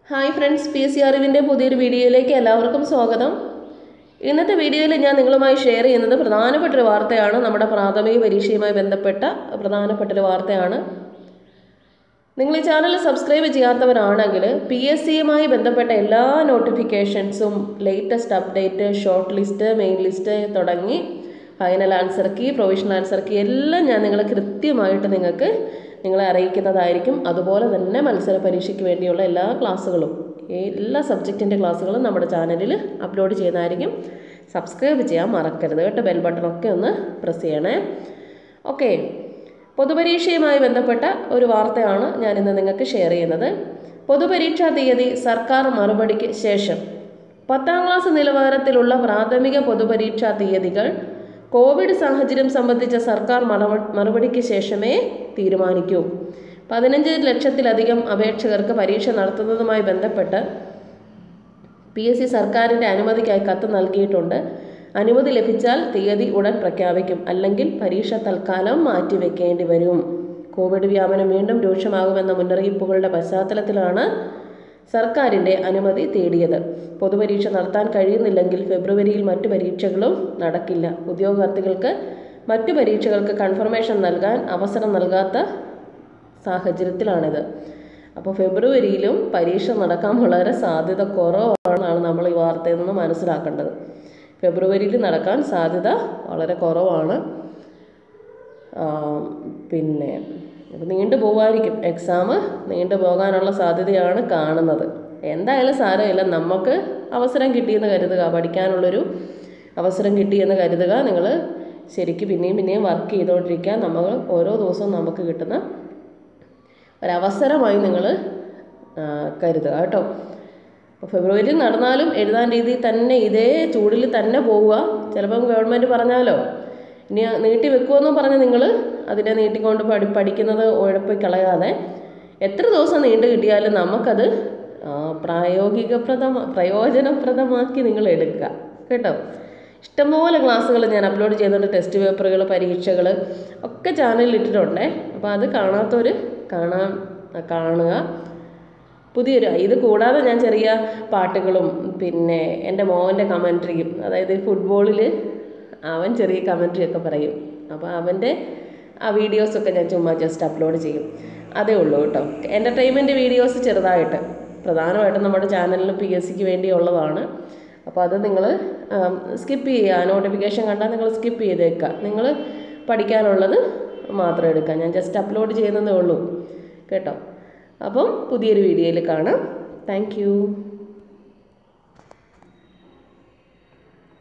hi friends P S C അറിവിൻ്റെ പുതിയൊരു വീഡിയോയിലേക്ക് എല്ലാവർക്കും സ്വാഗതം ഇന്നത്തെ വീഡിയോയിൽ ഞാൻ നിങ്ങളുമായി ഷെയർ ചെയ്യുന്നത് പ്രധാനപ്പെട്ട ഒരു വാർത്തയാണ് നമ്മുടെ പ്രാഥമിക പരീക്ഷയുമായി ബന്ധപ്പെട്ട പ്രധാനപ്പെട്ട ഒരു വാർത്തയാണ് നിങ്ങൾ ഈ ചാനൽ സബ്സ്ക്രൈബ് ചെയ്യാത്തവരാണെങ്കിൽ പി എസ് സിയുമായി ബന്ധപ്പെട്ട എല്ലാ നോട്ടിഫിക്കേഷൻസും latest update short list main list തുടങ്ങി final answer key provisional answer key എല്ലാം ഞാൻ നിങ്ങളെ കൃത്യമായിട്ട് നിങ്ങൾക്ക് നിങ്ങളെ അറിയിക്കുന്നതായിരിക്കും അതുപോലെ തന്നെ മത്സര പരീക്ഷയ്ക്ക് വേണ്ടിയുള്ള എല്ലാ ക്ലാസ്സുകളും എല്ലാ സബ്ജക്റ്റിൻ്റെ ക്ലാസ്സുകളും നമ്മുടെ ചാനലിൽ അപ്ലോഡ് ചെയ്യുന്നതായിരിക്കും സബ്സ്ക്രൈബ് ചെയ്യാൻ മറക്കരുത് കേട്ടോ ബെൽ ബട്ടണൊക്കെ ഒന്ന് പ്രസ് ചെയ്യണേ ഓക്കെ പൊതുപരീക്ഷയുമായി ബന്ധപ്പെട്ട ഒരു വാർത്തയാണ് ഞാനിന്ന് നിങ്ങൾക്ക് ഷെയർ ചെയ്യുന്നത് പൊതുപരീക്ഷാ തീയതി സർക്കാർ മറുപടിക്ക് ശേഷം പത്താം ക്ലാസ് നിലവാരത്തിലുള്ള പ്രാഥമിക പൊതുപരീക്ഷാ തീയതികൾ കോവിഡ് സാഹചര്യം സംബന്ധിച്ച സർക്കാർ മറവ- മറുപടിക്ക് ശേഷമേ തീരുമാനിക്കൂ പതിനഞ്ച് ലക്ഷത്തിലധികം അപേക്ഷകർക്ക് പരീക്ഷ നടത്തുന്നതുമായി ബന്ധപ്പെട്ട് പി എസ് സി സർക്കാരിൻ്റെ അനുമതിക്കായി കത്ത് നൽകിയിട്ടുണ്ട് അനുമതി ലഭിച്ചാൽ തീയതി ഉടൻ പ്രഖ്യാപിക്കും അല്ലെങ്കിൽ പരീക്ഷ തൽക്കാലം മാറ്റിവെക്കേണ്ടി വരും കോവിഡ് വ്യാപനം വീണ്ടും രൂക്ഷമാകുമെന്ന മുന്നറിയിപ്പുകളുടെ പശ്ചാത്തലത്തിലാണ് സർക്കാരിൻ്റെ അനുമതി തേടിയത് പൊതുപരീക്ഷ നടത്താൻ കഴിയുന്നില്ലെങ്കിൽ ഫെബ്രുവരിയിൽ മറ്റു പരീക്ഷകളും നടക്കില്ല ഉദ്യോഗാർത്ഥികൾക്ക് മറ്റു പരീക്ഷകൾക്ക് കൺഫർമേഷൻ നൽകാൻ അവസരം നൽകാത്ത സാഹചര്യത്തിലാണിത് അപ്പോൾ ഫെബ്രുവരിയിലും പരീക്ഷ നടക്കാൻ വളരെ സാധ്യത കുറവാണെന്നാണ് നമ്മൾ ഈ വാർത്തയിൽ നിന്ന് മനസ്സിലാക്കേണ്ടത് ഫെബ്രുവരിയിൽ നടക്കാൻ സാധ്യത വളരെ കുറവാണ് ആ, പിന്നെ അപ്പോൾ നീണ്ടു പോകാതിരിക്കും എക്സാം നീണ്ടു പോകാനുള്ള സാധ്യതയാണ് കാണുന്നത് എന്തായാലും സാരമില്ല നമുക്ക് അവസരം കിട്ടിയെന്ന് കരുതുക പഠിക്കാനുള്ളൊരു അവസരം കിട്ടിയെന്ന് കരുതുക നിങ്ങൾ ശരിക്കും പിന്നെയും പിന്നെയും വർക്ക് ചെയ്തുകൊണ്ടിരിക്കുക നമ്മൾ ഓരോ ദിവസവും നമുക്ക് കിട്ടുന്ന ഒരവസരമായി നിങ്ങൾ കരുതുക കേട്ടോ അപ്പോൾ ഫെബ്രുവരിയിൽ നടന്നാലും എഴുതാൻ രീതിയിൽ തന്നെ ഇതേ ചൂടിൽ തന്നെ പോവുക ചിലപ്പം ഗവൺമെൻറ് പറഞ്ഞാലോ ഇനി നീട്ടി വെക്കുമെന്നും പറഞ്ഞ് നിങ്ങൾ അതിനെ നീട്ടിക്കൊണ്ട് പഠി പഠിക്കുന്നത് ഉഴപ്പി കളയാതെ എത്ര ദിവസം നീണ്ടു കിട്ടിയാലും നമുക്കത് ആ, പ്രായോഗികപ്രദമ പ്രയോജനപ്രദമാക്കി നിങ്ങൾ എടുക്കുക കേട്ടോ ഇഷ്ടംപോലെ ക്ലാസ്സുകൾ ഞാൻ അപ്ലോഡ് ചെയ്യുന്നുണ്ട് ടെസ്റ്റ് പേപ്പറുകൾ പരീക്ഷകൾ ഒക്കെ ചാനലിൽ ഇട്ടിട്ടുണ്ടേ അപ്പോൾ അത് കാണാത്തവർ കാണാൻ കാണുക പുതിയൊരു ഇത് കൂടാതെ ഞാൻ ചെറിയ പാട്ടുകളും പിന്നെ എൻ്റെ മോൻ്റെ കമൻട്രിയും അതായത് ഫുട്ബോളിൽ അവൻ ചെറിയ കമൻട്രി ഒക്കെ പറയും അപ്പോൾ അവൻ്റെ ആ വീഡിയോസൊക്കെ ഞാൻ ചുമ്മാ ജസ്റ്റ് അപ്ലോഡ് ചെയ്യും അതേ ഉള്ളൂ കേട്ടോ എൻ്റർടൈൻമെൻറ്റ് വീഡിയോസ് ചെറുതായിട്ട് പ്രധാനമായിട്ടും നമ്മുടെ ചാനലിൽ പി എസ് സിക്ക് വേണ്ടിയുള്ളതാണ് അപ്പോൾ അത് നിങ്ങൾ സ്കിപ്പ് ചെയ്യുക നോട്ടിഫിക്കേഷൻ കണ്ടാൽ നിങ്ങൾ സ്കിപ്പ് ചെയ്തേക്കുക നിങ്ങൾ പഠിക്കാനുള്ളത് മാത്രം എടുക്കുക ഞാൻ ജസ്റ്റ് അപ്ലോഡ് ചെയ്യുന്നതേ ഉള്ളൂ കേട്ടോ അപ്പം പുതിയൊരു വീഡിയോയിൽ കാണാം താങ്ക്